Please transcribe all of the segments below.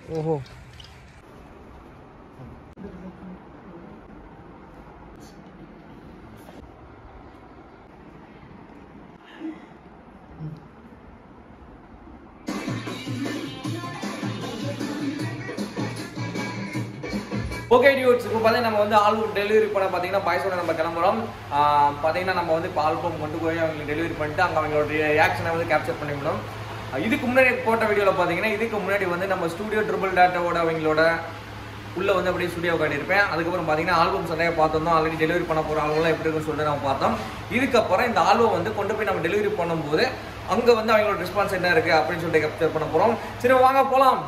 ஓஹோ okay dudes இப்போ பார்த்தீங்கன்னா நம்ம வந்து ஆல்பம் டெலிவரி பண்ண பார்த்தீங்கன்னா பாய்ஸோட நம்ம கிளம்புறோம் ஆஹ் பார்த்தீங்கன்னா நம்ம வந்து இப்போ ஆல்பம் கொண்டு போய் அவங்களுக்கு டெலிவரி பண்ணிட்டு அங்கே அவங்களோட ரியாக்ஷனை வந்து கேப்சர் பண்ணிவிடும் இதுக்கு முன்னாடி போட்ட வீடியோவில் பார்த்தீங்கன்னா இதுக்கு முன்னாடி வந்து நம்ம ஸ்டூடியோ ட்ரிபிள் டேட்டாவோட அவங்களோட உள்ள வந்து அப்படியே ஸ்டுடியோ காட்டியிருப்பேன் அதுக்கப்புறம் பார்த்தீங்கன்னா ஆல்பம்ஸ் நிறைய பார்த்தோம் ஆல்ரெடி டெலிவரி பண்ண போகிற ஆல்பம்லாம் எப்படி இருக்குன்னு சொல்லிட்டு நம்ம பார்த்தோம் இதுக்கப்புறம் இந்த ஆல்பம் வந்து கொண்டு போய் நம்ம டெலிவரி பண்ணும்போது அங்கே வந்து அவங்களோட ரெஸ்பான்ஸ் என்ன இருக்குது அப்படின்னு சொல்லிட்டு கேப்சர் பண்ண போகிறோம் சரி வாங்க போகலாம்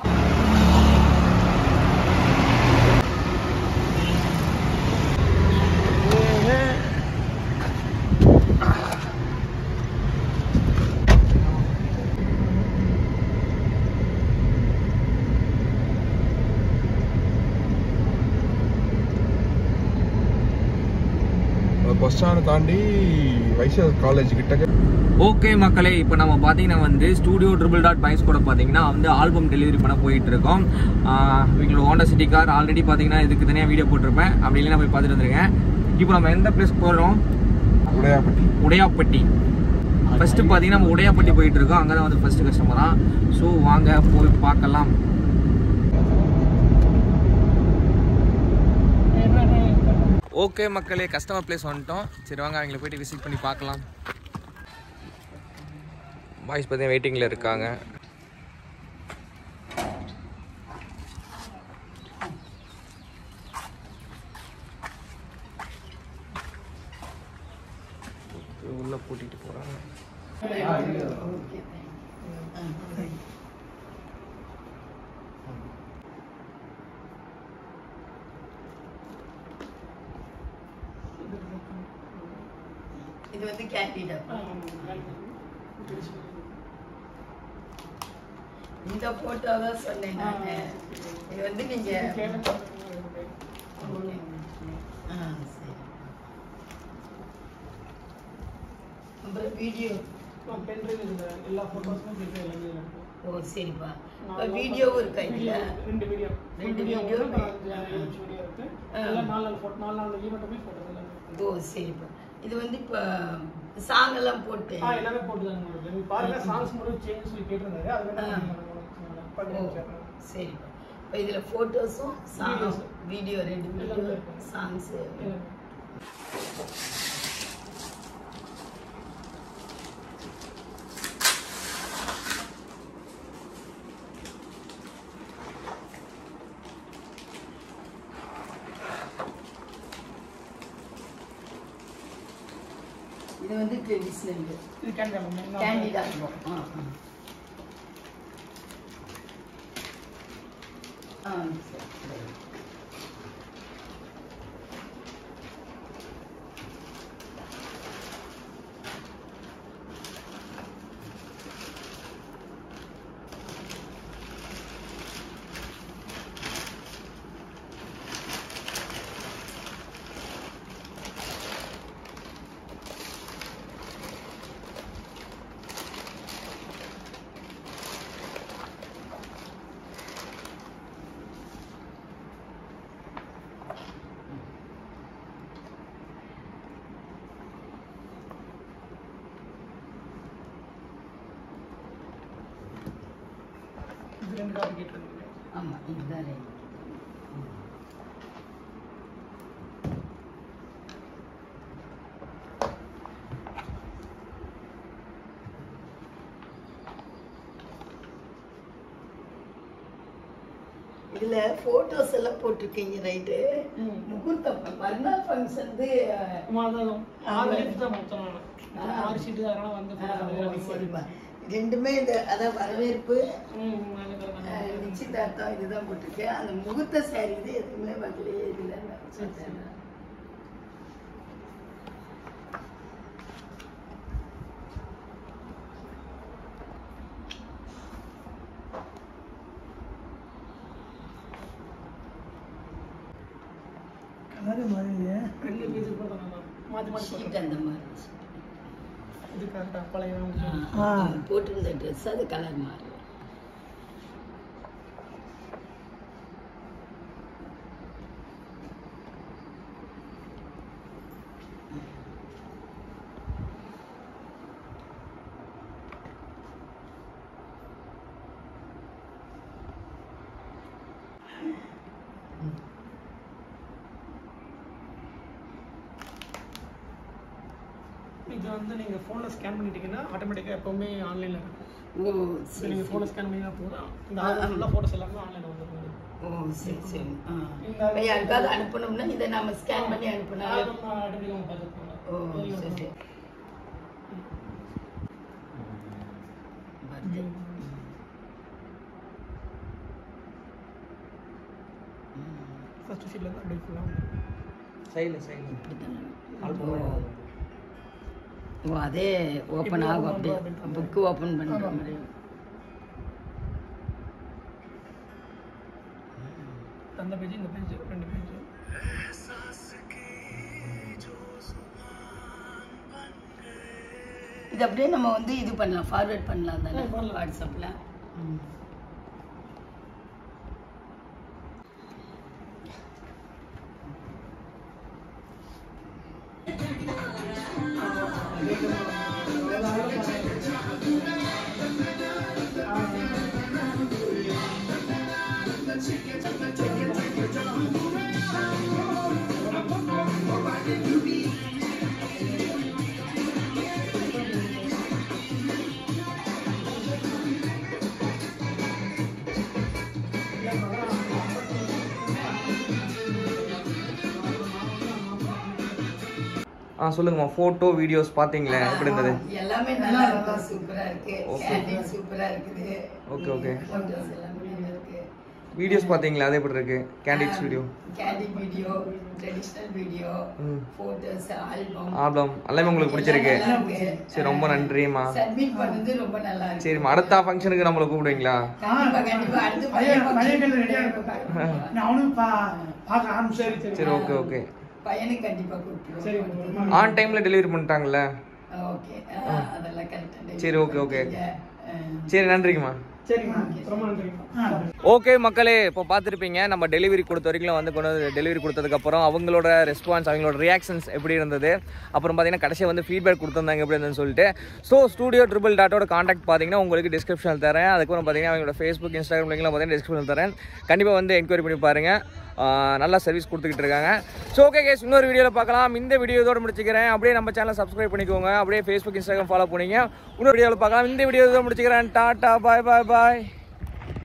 பஸ் ஸ்டாண்ட் தாண்டி வைசிஎஸ் காலேஜ் கிட்ட ஓகே மக்களே இப்போ நம்ம பார்த்தீங்கன்னா வந்து ஸ்டூடியோ ட்ரிபிள் டாட் பைஸ் கூட பார்த்தீங்கன்னா வந்து ஆல்பம் டெலிவரி பண்ண போயிட்டு இருக்கோம் ஆஹ் இவங்களோட ஹோண்டா சிட்டி கார் ஆல்ரெடி பார்த்தீங்கன்னா இதுக்கு தனியாக வீடியோ போட்டிருப்பேன் அப்படி இல்லைன்னா போய் பார்த்துட்டு வந்துருக்கேன் இப்போ நம்ம எந்த பிளேஸ் போகிறோம் உடையாப்பட்டி உடையாப்பட்டி ஃபர்ஸ்ட் பார்த்தீங்கன்னா நம்ம உடையாப்பட்டி போயிட்டு இருக்கோம் அங்கே தான் வந்து ஃபர்ஸ்ட் கஸ்டமரா ஸோ வாங்க போய் பார்க்கலாம் ஓகே மக்களே கஸ்டமர் பிளேஸ் வந்துட்டோம் சரி வாங்க அவங்களை போயிட்டு விசிட் பண்ணி பார்க்கலாம் பாய்ஸ் பார்த்தீங்கன்னா வெயிட்டிங்கில் இருக்காங்க உள்ள கூட்டிட்டு போறாங்க இது வந்து கேண்டீன் இந்த போட்டோ தான் சொன்னேன் நானு இது வந்து நீங்க ஆ, சரி. அப்புறம் வீடியோ எல்லா போட்டோஸும் எல்லாமே இருக்கும் ஓ சரிப்பா இப்போ வீடியோவும் இருக்கா இதுல ரெண்டு வீடியோ ரெண்டு வீடியோ video ஒரு இருக்கு. நாலஞ்சு வீடியோ இருக்கு ஆ. எல்லாம் நாலு நாலு போட்டோ நாலு நாலு ஈவெண்ட்டுமே போட்டோஸ் எல்லாமே இருக்கு. ஓ சரிப்பா இது வந்து இப்போ சாங் எல்லாம் போட்டு ஆ எல்லாமே போட்டு தான் உங்களுக்கு நீங்க பாருங்க சாங்ஸ் மட்டும் சேஞ்ச் சொல்லி கேட்டிருந்தாரு அது வேணா ஆ. நீங்க ஓ பண்ணி சரிப்பா இப்போ இதுல போட்டோஸும் சாங் Videos. வீடியோ ரெண்டு வீடியோ எல்லாமே இருக்கு. சாங்ஸ் எல்லாமே இது வந்து ட்ரெடிஷ்னல் இது கேண்டிடா மேம் கேண்டிடா இருக்கும் ஆ ஆ ஆ சரி இது ரெண்டு காப்பி கேட்டிருந்தீங்க ஆமா இதுதான் ரெடி இதுல போட்டோஸ் எல்லாம் போட்டிருக்கீங்க ரைட்டு ம். முகூர்த்தம் மறுநாள் ஃபங்க்ஷன் வந்து ஆமா, அதான் ஆறு லிஃப்ட் தான் மொத்தம் நானு. ஆ. ஆறு சீட்டு அதனால வந்து ஆ, photo ஓ, அதிகமா சரிப்பா இருக்கு. ரெண்டுமே இந்த அதான் வரவேற்பு ம், அதுதான் அஹ், நான் நிச்சயதார்த்தம் இதுதான் போட்டிருக்கேன் அந்த முகூர்த்த சாரி இது எதுவுமே வரலையே இதுல சரி, சரி. ரெண்டு பீஸ் கூட தான் நான் மாத்தி மாத்தி ஷீட் போட்டேன். அந்த மாதிரி இது கரெக்டா பழைய ஆ, போட்டிருந்த ட்ரெஸ் அது கலர் மாறி வந்து நீங்கள் ஃபோனில் ஸ்கேன் பண்ணிட்டீங்கன்னா ஆட்டோமேட்டிக்காக எப்போவுமே ஆன்லைனில் இருக்கும் ஓ இப்போ சரி நீங்கள் ஃபோனில் ஸ்கேன் பண்ணினா போதும் இந்த ஆல்பம் ஃபுல்லாக ஃபோட்டோஸ் எல்லாமே ஆன்லைனில் வந்துடும் ஓ சரி சரி ஆ இந்த இப்போ யாருக்காவது அனுப்பணும்னா இதை நம்ம ஸ்கேன் பண்ணி அனுப்புனா ஆல்பம் ஆட்டோமேட்டிக்காக பார்த்துருப்பாங்க ஓ சரி சரி வருது. ஃபர்ஸ்ட் ஷீட்டில் தான் அப்படியே ஃபுல்லாக சைடில் சைடில் இப்படித்தானே? ஓ. ஓ அதே ஓப்பன் ஆகும் அப்படியே புக்கு ஓப்பன் பண்ணுற மாதிரி அந்த பேஜ் இந்த பேஜ் ரெண்டு பேஜ் இது அப்படியே நம்ம வந்து இது பண்ணலாம் ஃபார்வர்ட் பண்ணலாம் தானே ஆ, பண்ணலாம். வாட்ஸ்அப்பில் ஆ சொல்லுங்கம்மா ஃபோட்டோ வீடியோஸ் பார்த்தீங்களே எப்படி இருந்தது எல்லாமே நல்லா இருக்கு சூப்பரா இருக்கு Okay. கேண்டீன் சூப்பரா இருக்குது Okay, okay. Photos எல்லாமே நல்லா இருக்கு வீடியோஸ் பார்த்தீங்களா அது எப்படி இருக்கு candids video candid video traditional video ம். போட்டோஸ் ஆல்பம் ஆல்பம் எல்லாமே உங்களுக்கு பிடிச்சிருக்கு சரி ரொம்ப நன்றிம்மா சப்மிட் பண்ணது ரொம்ப நல்லா இருக்கு சரிம்மா அடுத்த ஃபங்க்ஷனுக்கு நம்மளை கூப்பிடுவீங்களா கண்டிப்பா கண்டிப்பா அடுத்து பையன் பையன் பையன் function ரெடியாக இருப்பேன் நான் அவனும் பா பார்க்க ஆரம்பிச்சு சரி சரி ஓகே ஓகே பையனுக்கு கண்டிப்பா கூப்பிடுவோம் சரி, ரொம்ப ஆன் டைம்ல டெலிவரி பண்ணிட்டாங்கல்ல ஓகே அதெல்லாம் கரெக்டா சரி, okay, okay. சரி நன்றிங்கம்மா சரிங்கண்ணா ரொம்ப நன்றிங்கண்ணா ஓகே மக்களே இப்போ பார்த்துருப்பீங்க நம்ம டெலிவரி கொடுத்த வரைக்கும் வந்து கொண்டு வந்து டெலிவரி கொடுத்ததுக்கப்புறம் அவங்களோட ரெஸ்பான்ஸ் அவங்களோட ரியாக்ஷன்ஸ் எப்படி இருந்தது அப்புறம் பார்த்தீங்கன்னா கடைசியாக வந்து ஃபீட்பேக் கொடுத்துருந்தாங்க எப்படி இருந்ததுன்னு சொல்லிட்டு ஸோ ஸ்டூடியோ ட்ரிபிள் டாட்டோட காண்டாக்ட் பார்த்தீங்கன்னா உங்களுக்கு டிஸ்கிரிப்ஷனில் தரேன் அதுக்கப்புறம் பார்த்தீங்கன்னா அவங்களோட ஃபேஸ்புக் இன்ஸ்டாகிராம் லிங்க்லாம் பார்த்தீங்கன்னா டிஸ்கிரிப்ஷனில் தரேன் கண்டிப்பாக வந்து என்கொயரி பண்ணி பாருங்கள் நல்லா சர்வீஸ் கொடுத்துக்கிட்டு இருக்காங்க ஸோ ஓகே கேஸ் இன்னொரு வீடியோவில் பார்க்கலாம் இந்த வீடியோ இதோட முடிச்சுக்கிறேன் அப்படியே நம்ம சேனலை சப்ஸ்கிரைப் பண்ணிக்கோங்க அப்படியே ஃபேஸ்புக் இன்ஸ்டாகிராம் ஃபாலோ பண்ணிங்க இன்னொரு வீடியோவில் பார்க்கலாம் இந்த வீடியோ இதோட முடிச்சுக்கிறேன் டாட்டா பாய் பாய் பாய்